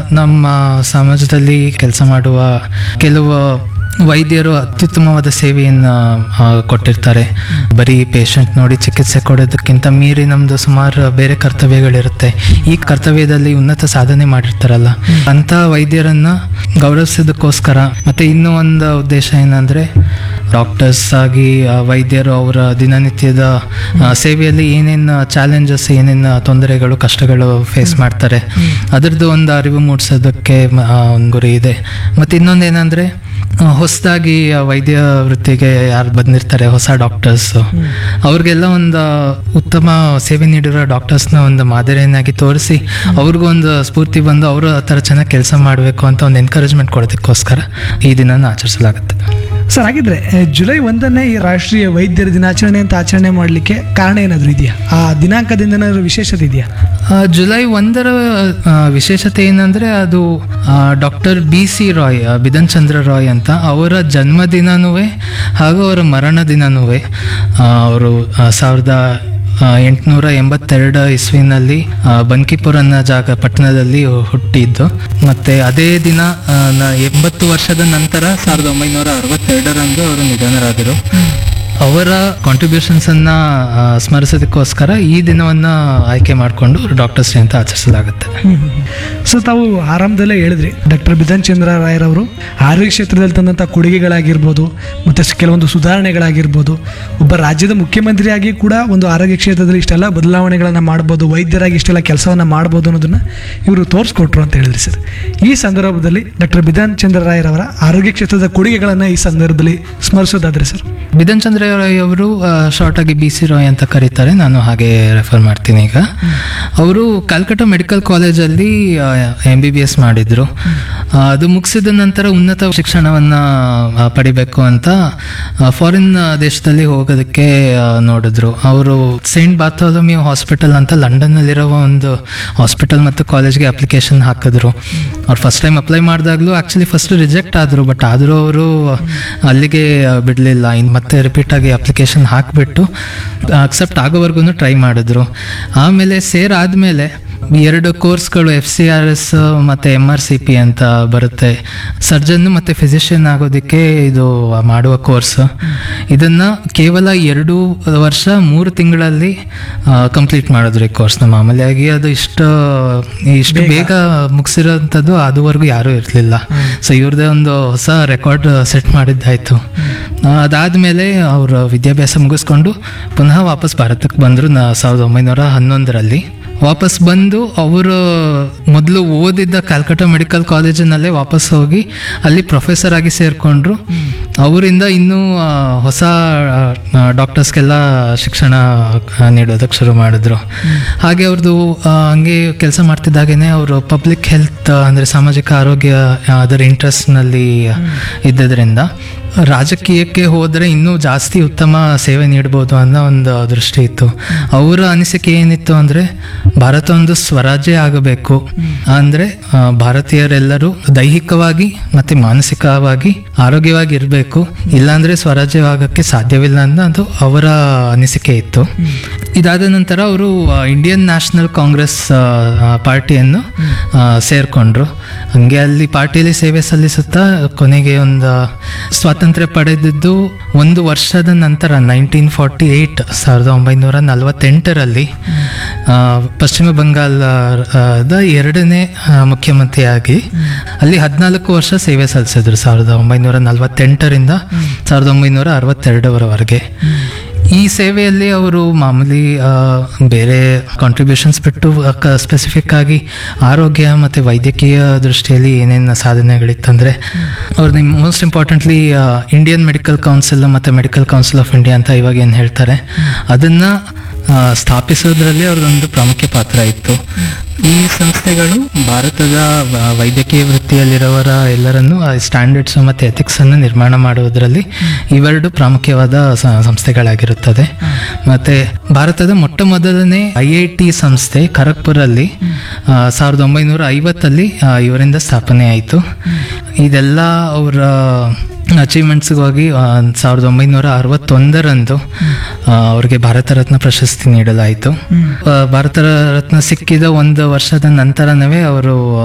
ನಮ್ಮ ಸಮಾಜದಲ್ಲಿ ಕೆಲಸ ಮಾಡುವ ಕೆಲವು ವೈದ್ಯರು ಅತ್ಯುತ್ತಮವಾದ ಸೇವೆಯನ್ನು ಆ, ಕೊಟ್ಟಿರ್ತಾರೆ ಬರೀ ಪೇಷಂಟ್ ನೋಡಿ ಚಿಕಿತ್ಸೆ ಕೊಡೋದಕ್ಕಿಂತ ಮೀರಿ ನಮ್ಮದು ಸುಮಾರು ಬೇರೆ ಕರ್ತವ್ಯಗಳಿರುತ್ತೆ ಈ ಕರ್ತವ್ಯದಲ್ಲಿ ಉನ್ನತ ಸಾಧನೆ ಮಾಡಿರ್ತಾರಲ್ಲ ಅಂಥ ವೈದ್ಯರನ್ನು ಗೌರವಿಸೋದಕ್ಕೋಸ್ಕರ ಮತ್ತು ಇನ್ನೂ ಒಂದು ಉದ್ದೇಶ ಏನಂದರೆ ಡಾಕ್ಟರ್ಸ್ ಆಗಿ ಆ, ವೈದ್ಯರು ಅವರ ದಿನನಿತ್ಯದ ಆ, ಸೇವೆಯಲ್ಲಿ ಏನೇನು ಚಾಲೆಂಜಸ್ ಏನೇನು ತೊಂದರೆಗಳು ಕಷ್ಟಗಳು ಫೇಸ್ ಮಾಡ್ತಾರೆ ಅದರದ್ದು ಒಂದು ಅರಿವು ಮೂಡಿಸೋದಕ್ಕೆ ಮ- ಆ, ಒಂದು ಗುರಿ ಇದೆ ಮತ್ತು ಇನ್ನೊಂದು ಏನಂದರೆ ಹೊಸದಾಗಿ ವೈದ್ಯ ವೃತ್ತಿಗೆ ಯಾರು ಬಂದಿರ್ತಾರೆ ಹೊಸ ಡಾಕ್ಟರ್ಸ್ ಅವ್ರಿಗೆಲ್ಲ ಒಂದು ಉತ್ತಮ ಸೇವೆ ನೀಡಿರೋ ಡಾಕ್ಟರ್ಸ್ನ ಒಂದು ಮಾದರಿಯನ್ನಾಗಿ ತೋರಿಸಿ ಅವ್ರಿಗೂ ಒಂದು ಸ್ಫೂರ್ತಿ ಬಂದು ಅವರು ಆ ಥರ ಚೆನ್ನಾಗಿ ಕೆಲಸ ಮಾಡಬೇಕು ಅಂತ ಒಂದು ಎನ್ಕರೇಜ್ಮೆಂಟ್ ಕೊಡೋದಕ್ಕೋಸ್ಕರ ಈ ದಿನನ ಆಚರಿಸಲಾಗುತ್ತೆ ಸರ್ ಹಾಗಿದ್ರೆ ಆ, ಜುಲೈ ಒಂದನೇ ಈ ರಾಷ್ಟ್ರೀಯ ವೈದ್ಯರ ದಿನಾಚರಣೆ ಅಂತ ಆಚರಣೆ ಮಾಡಲಿಕ್ಕೆ ಕಾರಣ ಏನಾದರೂ ಇದೆಯಾ ಆ ದಿನಾಂಕದಿಂದ ಏನಾದರೂ ವಿಶೇಷತೆ ಇದೆಯಾ ಆ, ಜುಲೈ ಒಂದರ ಆ, ವಿಶೇಷತೆ ಏನಂದ್ರೆ ಅದು ಡಾಕ್ಟರ್ ಬಿ ಸಿ ರಾಯ್ ಆ, ಬಿಧನ್ ಚಂದ್ರ ರಾಯ್ ಅಂತ ಅವರ ಜನ್ಮದಿನನೂ ಹಾಗೂ ಅವರ ಮರಣ ದಿನನೂ ಅವರು ಸಾವಿರದ ಆ, ಎಂಟುನೂರ ಎಂಬತ್ತೆರಡು ಇಸ್ವಿನಲ್ಲಿ ಆ, ಬಂಕಿಪುರ ಅನ್ನೋ ಜಾಗ ಪಟ್ಟಣದಲ್ಲಿ ಹುಟ್ಟಿದ್ದು ಮತ್ತೆ ಅದೇ ದಿನ ಆ, ನ- ಎಂಬತ್ತು ವರ್ಷದ ನಂತರ ಸಾವಿರದ ಒಂಬೈನೂರ ಅರವತ್ತೆರಡರಂದು ಅವರು ನಿಧನರಾದರು ಅವರ ಕಾಂಟ್ರಿಬ್ಯೂಷನ್ಸ್ ಅನ್ನ ಆ, ಸ್ಮರಿಸೋದಕ್ಕೋಸ್ಕರ ಈ ದಿನವನ್ನ ಆಯ್ಕೆ ಮಾಡಿಕೊಂಡು ಡಾಕ್ಟರ್ಸ್ ಡೇ ಅಂತ ಆಚರಿಸಲಾಗುತ್ತೆ ಸೊ ತಾವು ಆರಂಭದಲ್ಲೇ ಹೇಳಿದ್ರಿ ಡಾಕ್ಟರ್ ಬಿಧನ್ ಚಂದ್ರ ರಾಯರವರು ಆರೋಗ್ಯ ಕ್ಷೇತ್ರದಲ್ಲಿ ತಂದಂಥ ಕೊಡುಗೆಗಳಾಗಿರ್ಬೋದು ಮತ್ತು ಸ್- ಕೆಲವೊಂದು ಸುಧಾರಣೆಗಳಾಗಿರ್ಬೋದು ಒಬ್ಬ ರಾಜ್ಯದ ಮುಖ್ಯಮಂತ್ರಿಯಾಗಿ ಕೂಡ ಒಂದು ಆರೋಗ್ಯ ಕ್ಷೇತ್ರದಲ್ಲಿ ಇಷ್ಟೆಲ್ಲ ಬದಲಾವಣೆಗಳನ್ನು ಮಾಡ್ಬೋದು ವೈದ್ಯರಾಗಿ ಇಷ್ಟೆಲ್ಲ ಕೆಲಸವನ್ನು ಮಾಡ್ಬೋದು ಅನ್ನೋದನ್ನು ಇವರು ತೋರಿಸ್ಕೊಟ್ರು ಅಂತ ಹೇಳಿದ್ರಿ ಸರ್ ಈ ಸಂದರ್ಭದಲ್ಲಿ ಡಾಕ್ಟರ್ ಬಿಧಾನ್ ಚಂದ್ರ ರಾಯರವರ ಆರೋಗ್ಯ ಕ್ಷೇತ್ರದ ಕೊಡುಗೆಗಳನ್ನು ಈ ಸಂದರ್ಭದಲ್ಲಿ ಸ್ಮರಿಸೋದಾದ್ರೆ ಸರ್ ಬಿಧನ್ ಚಂದ್ರ ರಾಯ್ ಅವರು ಶಾರ್ಟ್ ಆಗಿ ಬಿ ಸಿ ರಾಯ್ ಅಂತ ಕರೀತಾರೆ ನಾನು ಹಾಗೆ ರೆಫರ್ ಮಾಡ್ತೀನಿ ಈಗ ಅವರು ಕಲ್ಕಟ್ಟ ಮೆಡಿಕಲ್ ಕಾಲೇಜಲ್ಲಿ ಎಂ ಬಿ ಬಿ ಎಸ್ ಮಾಡಿದ್ರು ಆ, ಅದು ಮುಗಿಸಿದ ನಂತರ ಉನ್ನತ ಶಿಕ್ಷಣವನ್ನ ಆ, ಪಡಿಬೇಕು ಅಂತ ಫಾರಿನ್ ದೇಶದಲ್ಲಿ ಹೋಗೋದಕ್ಕೆ ಆ, ನೋಡಿದ್ರು ಅವರು ಸೈಂಟ್ ಬಾಥೋಲಮಿಯೋ ಹಾಸ್ಪಿಟಲ್ ಅಂತ ಲಂಡನ್ನಲ್ಲಿರೋ ಒಂದು ಹಾಸ್ಪಿಟಲ್ ಮತ್ತು ಕಾಲೇಜ್ಗೆ ಅಪ್ಲಿಕೇಶನ್ ಹಾಕಿದ್ರು ಅವ್ರು ಫಸ್ಟ್ ಟೈಮ್ ಅಪ್ಲೈ ಮಾಡಿದಾಗಲೂ ಆ್ಯಕ್ಚುಲಿ ಫಸ್ಟ್ ರಿಜೆಕ್ಟ್ ಆದರು ಬಟ್ ಆದರೂ ಅವರು ಅಲ್ಲಿಗೆ ಬಿಡಲಿಲ್ಲ ಇನ್ನು ಮತ್ತೆ ರಿಪೀಟ್ ಆಗಿ ಅಪ್ಲಿಕೇಶನ್ ಹಾಕಿಬಿಟ್ಟು ಅಕ್ಸೆಪ್ಟ್ ಆಗೋವರೆಗೂ ಟ್ರೈ ಮಾಡಿದ್ರು ಆಮೇಲೆ ಸೇರಾದ್ಮೇಲೆ ಎರಡು ಕೋರ್ಸ್ಗಳು ಎಫ್ ಸಿ ಆರ್ ಎಸ್ ಮತ್ತು ಎಮ್ ಆರ್ ಸಿ ಪಿ ಅಂತ ಬರುತ್ತೆ ಸರ್ಜನ್ ಮತ್ತು ಫಿಸಿಷಿಯನ್ ಆಗೋದಕ್ಕೆ ಇದು ಮಾಡುವ ಕೋರ್ಸ್ ಇದನ್ನು ಕೇವಲ ಎರಡು ವರ್ಷ ಮೂರು ತಿಂಗಳಲ್ಲಿ ಕಂಪ್ಲೀಟ್ ಮಾಡಿದ್ರು ಈ ಕೋರ್ಸ್ನ ಮಾಮೂಲಿಯಾಗಿ ಅದು ಇಷ್ಟು ಇಷ್ಟು ಬೇಗ ಮುಗಿಸಿರೋಂಥದ್ದು ಅದುವರೆಗೂ ಯಾರೂ ಇರಲಿಲ್ಲ ಸೊ ಇವ್ರದ್ದೇ ಒಂದು ಹೊಸ ರೆಕಾರ್ಡ್ ಸೆಟ್ ಮಾಡಿದ್ದಾಯಿತು ಅದಾದಮೇಲೆ ಅವರು ವಿದ್ಯಾಭ್ಯಾಸ ಮುಗಿಸ್ಕೊಂಡು ಪುನಃ ವಾಪಸ್ ಭಾರತಕ್ಕೆ ಬಂದರು ನಾ ಸಾವಿರದ ಒಂಬೈನೂರ ಹನ್ನೊಂದರಲ್ಲಿ ವಾಪಸ್ ಬಂದು ಅವರು ಮೊದಲು ಓದಿದ್ದ ಕ್ಯಾಲ್ಕಟಾ ಮೆಡಿಕಲ್ ಕಾಲೇಜಿನಲ್ಲೇ ವಾಪಸ್ ಹೋಗಿ ಅಲ್ಲಿ ಪ್ರೊಫೆಸರ್ ಆಗಿ ಸೇರಿಕೊಂಡ್ರು ಅವರಿಂದ ಇನ್ನೂ ಆ, ಹೊಸ ಡಾಕ್ಟರ್ಸ್ಗೆಲ್ಲ ಶಿಕ್ಷಣ ಆ, ನೀಡೋದಕ್ಕೆ ಶುರು ಮಾಡಿದ್ರು ಹಾಗೆ ಅವ್ರದ್ದು ಆ, ಹಂಗೆ ಕೆಲಸ ಮಾಡ್ತಿದ್ದಾಗೇನೆ ಅವರು ಪಬ್ಲಿಕ್ ಹೆಲ್ತ್ ಅಂದರೆ ಸಾಮಾಜಿಕ ಆರೋಗ್ಯ ಆ, ಅದರ ಇಂಟ್ರೆಸ್ಟ್ನಲ್ಲಿ ಇದ್ದದ್ರಿಂದ ರಾಜಕೀಯಕ್ಕೆ ಹೋದರೆ ಇನ್ನೂ ಜಾಸ್ತಿ ಉತ್ತಮ ಸೇವೆ ನೀಡ್ಬೋದು ಅನ್ನೋ ಒಂದು ದೃಷ್ಟಿ ಇತ್ತು ಅವರ ಅನಿಸಿಕೆ ಏನಿತ್ತು ಅಂದರೆ ಭಾರತ ಒಂದು ಸ್ವರಾಜ್ಯ ಆಗಬೇಕು ಅಂದರೆ ಆ, ಭಾರತೀಯರೆಲ್ಲರೂ ದೈಹಿಕವಾಗಿ ಮತ್ತು ಮಾನಸಿಕವಾಗಿ ಆರೋಗ್ಯವಾಗಿ ಇರಬೇಕು ಇಲ್ಲಾಂದರೆ ಸ್ವರಾಜ್ಯವಾಗಕ್ಕೆ ಸಾಧ್ಯವಿಲ್ಲ ಅನ್ನೋದು ಅವರ ಅನಿಸಿಕೆ ಇತ್ತು ಇದಾದ ನಂತರ ಅವರು ಇಂಡಿಯನ್ ನ್ಯಾಷನಲ್ ಕಾಂಗ್ರೆಸ್ ಆ, ಆ, ಪಾರ್ಟಿಯನ್ನು ಸೇರಿಕೊಂಡ್ರು ಹಂಗೆ ಅಲ್ಲಿ ಪಾರ್ಟಿಯಲ್ಲಿ ಸೇವೆ ಸಲ್ಲಿಸುತ್ತಾ ಕೊನೆಗೆ ಒಂದು ಸ್ವಾತಂತ್ರ್ಯ ಪಡೆದಿದ್ದು ಒಂದು ವರ್ಷದ ನಂತರ ನೈನ್ಟೀನ್ ಫಾರ್ಟಿ ಏಯ್ಟ್ ಸಾವಿರದ ಒಂಬೈನೂರ ನಲವತ್ತೆಂಟರಲ್ಲಿ ಆ, ಪಶ್ಚಿಮ ಬಂಗಾಳದ ಎರಡನೇ ಆ, ಮುಖ್ಯಮಂತ್ರಿಯಾಗಿ ಅಲ್ಲಿ ಹದಿನಾಲ್ಕು ವರ್ಷ ಸೇವೆ ಸಲ್ಲಿಸಿದ್ರು ಸಾವಿರದ ಒಂಬೈನೂರ ನಲವತ್ತೆಂಟರಿಂದ ಸಾವಿರದ ಒಂಬೈನೂರ ಅರವತ್ತೆರಡರವರೆಗೆ ಈ ಸೇವೆಯಲ್ಲಿ ಅವರು ಮಾಮೂಲಿ ಆ, ಬೇರೆ ಕಾಂಟ್ರಿಬ್ಯೂಷನ್ಸ್ ಬಿಟ್ಟು ಸ್ಪೆಸಿಫಿಕ್ ಆಗಿ ಆರೋಗ್ಯ ಮತ್ತು ವೈದ್ಯಕೀಯ ದೃಷ್ಟಿಯಲ್ಲಿ ಏನೇನು ಸಾಧನೆಗಳಿತ್ತಂದರೆ ಅವ್ರು ನಿಮ್ಮ most importantly Indian medical council ಮತ್ತು ಮೆಡಿಕಲ್ ಕೌನ್ಸಿಲ್ ಆಫ್ ಇಂಡಿಯಾ ಅಂತ ಇವಾಗ ಏನು ಹೇಳ್ತಾರೆ ಅದನ್ನು ಸ್ಥಾಪಿಸೋದ್ರಲ್ಲಿ ಅವ್ರದ್ದೊಂದು ಪ್ರಾಮುಖ್ಯ ಪಾತ್ರ ಇತ್ತು ಈ ಸಂಸ್ಥೆಗಳು ಭಾರತದ ವ- ವೈದ್ಯಕೀಯ ವೃತ್ತಿಯಲ್ಲಿರುವವರ ಎಲ್ಲರನ್ನು ಸ್ಟ್ಯಾಂಡರ್ಡ್ಸ್ ಮತ್ತು ಎಥಿಕ್ಸನ್ನು ನಿರ್ಮಾಣ ಮಾಡುವುದರಲ್ಲಿ ಇವೆರಡು ಪ್ರಾಮುಖ್ಯವಾದ ಸ- ಸಂಸ್ಥೆಗಳಾಗಿರುತ್ತದೆ ಮತ್ತು ಭಾರತದ ಮೊಟ್ಟ ಮೊದಲನೇ ಐ ಐ ಟಿ ಸಂಸ್ಥೆ ಖರಗ್ಪುರಲ್ಲಿ ಆ, ಸಾವಿರದ ಒಂಬೈನೂರ ಐವತ್ತಲ್ಲಿ ಆ, ಇವರಿಂದ ಸ್ಥಾಪನೆ ಆಯಿತು ಇದೆಲ್ಲ ಅವರ ಅಚೀವ್ಮೆಂಟ್ಸ್ಗಾಗಿ ಸಾವಿರದ ಒಂಬೈನೂರ ಅರವತ್ತೊಂದರಂದು ಆ, ಅವ್ರಿಗೆ ಭಾರತ ರತ್ನ ಪ್ರಶಸ್ತಿ ನೀಡಲಾಯಿತು ಆ, ಭಾರತ ರತ್ನ ಸಿಕ್ಕಿದ ಒಂದು ವರ್ಷದ ನಂತರನೇ ಅವರು